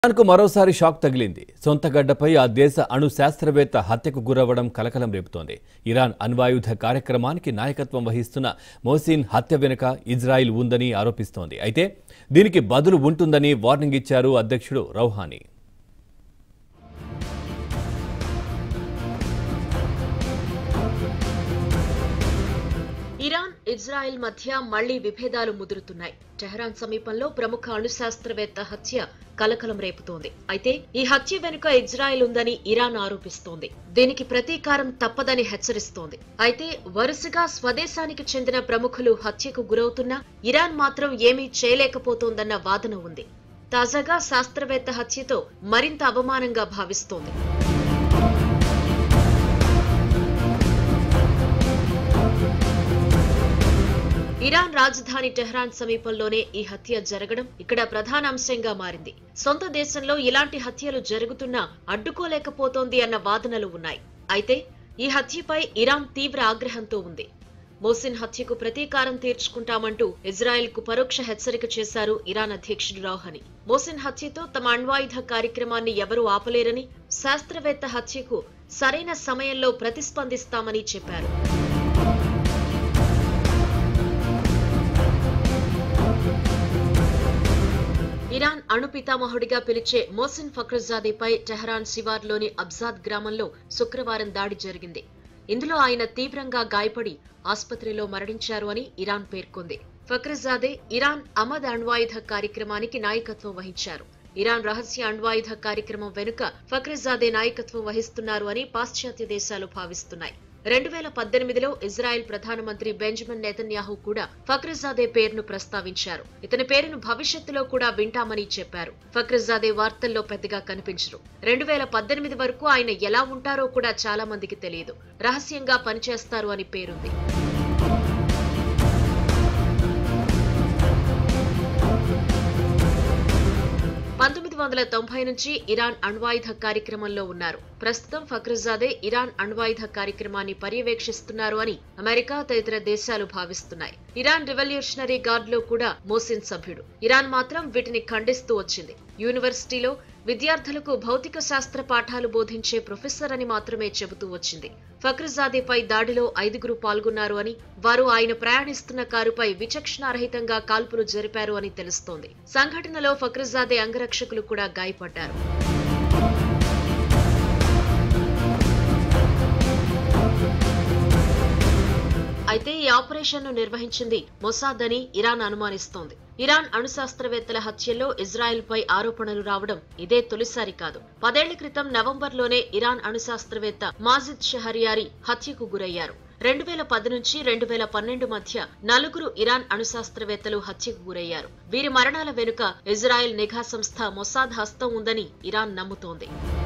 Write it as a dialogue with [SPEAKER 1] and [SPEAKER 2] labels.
[SPEAKER 1] ఇరాన్కు మరోసారి షాక్ తగిలింది సొంత గడ్డపై ఆ దేశ అణు శాస్త్రవేత్త హత్యకు గురవ్వడం కలకలం రేపుతోంది ఇరాన్ అణ్వాయుధ కార్యక్రమానికి నాయకత్వం వహిస్తున్న మోసిన్ హత్య వెనుక ఇజ్రాయిల్ ఉందని ఆరోపిస్తోంది అయితే దీనికి బదులు ఉంటుందని వార్నింగ్ ఇచ్చారు అధ్యక్షుడు రౌహానీ
[SPEAKER 2] ఇరాన్ ఇజ్రాయెల్ మధ్య మళ్లీ విభేదాలు ముదురుతున్నాయి టెహరాన్ సమీపంలో ప్రముఖ అణుశాస్త్రవేత్త హత్య కలకలం రేపుతోంది అయితే ఈ హత్య వెనుక ఇజ్రాయెల్ ఉందని ఇరాన్ ఆరోపిస్తోంది దీనికి ప్రతీకారం తప్పదని హెచ్చరిస్తోంది అయితే వరుసగా స్వదేశానికి చెందిన ప్రముఖులు హత్యకు గురవుతున్నా ఇరాన్ మాత్రం ఏమీ చేయలేకపోతోందన్న వాదన ఉంది తాజాగా శాస్త్రవేత్త హత్యతో మరింత అవమానంగా భావిస్తోంది ఇరాన్ రాజధాని టెహ్రాన్ సమీపంలోనే ఈ హత్య జరగడం ఇక్కడ ప్రధాన అంశంగా మారింది సొంత దేశంలో ఇలాంటి హత్యలు జరుగుతున్నా అడ్డుకోలేకపోతోంది అన్న వాదనలు ఉన్నాయి అయితే ఈ హత్యపై ఇరాన్ తీవ్ర ఆగ్రహంతో ఉంది మోసిన్ హత్యకు ప్రతీకారం తీర్చుకుంటామంటూ ఇజ్రాయెల్ కు పరోక్ష హెచ్చరిక చేశారు ఇరాన్ అధ్యక్షుడు రౌహని మోసిన్ హత్యతో తమ అణ్వాయుధ కార్యక్రమాన్ని ఎవరూ ఆపలేరని శాస్త్రవేత్త హత్యకు సరైన సమయంలో ప్రతిస్పందిస్తామని చెప్పారు ఇరాన్ అణు పితామహుడిగా పిలిచే మోసిన్ ఫక్రుజాదీపై టెహరాన్ శివార్లోని అబ్జాద్ గ్రామంలో శుక్రవారం దాడి జరిగింది ఇందులో ఆయన తీవ్రంగా గాయపడి ఆసుపత్రిలో మరణించారు అని ఇరాన్ పేర్కొంది ఫక్రుజాదే ఇరాన్ అమద్ అణ్వాయుధ కార్యక్రమానికి నాయకత్వం వహించారు ఇరాన్ రహస్య అణ్వాయుధ కార్యక్రమం వెనుక ఫక్రుజాదే నాయకత్వం వహిస్తున్నారు అని పాశ్చాత్య దేశాలు భావిస్తున్నాయి రెండు వేల పద్దెనిమిదిలో ఇజ్రాయెల్ ప్రధానమంత్రి బెంజమిన్ నెతన్యాహు కూడా ఫక్రుజాదే పేరును ప్రస్తావించారు ఇతని పేరును భవిష్యత్తులో కూడా వింటామని చెప్పారు ఫక్రుజాదే వార్తల్లో పెద్దగా కనిపించరు రెండు వేల పద్దెనిమిది వరకు ఆయన ఎలా ఉంటారో కూడా చాలా మందికి తెలియదు రహస్యంగా పనిచేస్తారు అని పేరుంది పంతొమ్మిది వందల తొంభై నుంచి ఇరాన్ అణ్వాయుధ కార్యక్రమంలో ఉన్నారు ప్రస్తుతం ఫక్రుజాదే ఇరాన్ అణ్వాయుధ కార్యక్రమాన్ని పర్యవేక్షిస్తున్నారు అని అమెరికా తదితర దేశాలు భావిస్తున్నాయి ఇరాన్ రివల్యూషనరీ గార్డ్ లో కూడా మోసిన్ సభ్యుడు ఇరాన్ మాత్రం వీటిని ఖండిస్తూ వచ్చింది యూనివర్సిటీలో విద్యార్థులకు భౌతిక శాస్త్ర పాఠాలు బోధించే ప్రొఫెసర్ అని మాత్రమే చెబుతూ వచ్చింది ఫక్రుజాదేపై దాడిలో ఐదుగురు పాల్గొన్నారు అని వారు ఆయన ప్రయాణిస్తున్న కారుపై విచక్షణారహితంగా కాల్పులు జరిపారు అని తెలుస్తోంది సంఘటనలో ఫక్రుజాదే అంగరక్షకులు కూడా గాయపడ్డారు అయితే ఈ ఆపరేషన్ ను నిర్వహించింది మొసాద్ అని ఇరాన్ అనుమానిస్తోంది ఇరాన్ అణుశాస్త్రవేత్తల హత్యల్లో ఇజ్రాయెల్ పై ఆరోపణలు రావడం ఇదే తొలిసారి కాదు పదేళ్ల క్రితం నవంబర్లోనే ఇరాన్ అణుశాస్త్రవేత్త మాజిద్ షహరియారి హత్యకు గురయ్యారు రెండు వేల పది నుంచి రెండు వేల పన్నెండు మధ్య నలుగురు ఇరాన్ అణుశాస్త్రవేత్తలు హత్యకు గురయ్యారు వీరి మరణాల వెనుక ఇజ్రాయెల్ నిఘా సంస్థ మొసాద్ హస్తం ఉందని ఇరాన్ నమ్ముతోంది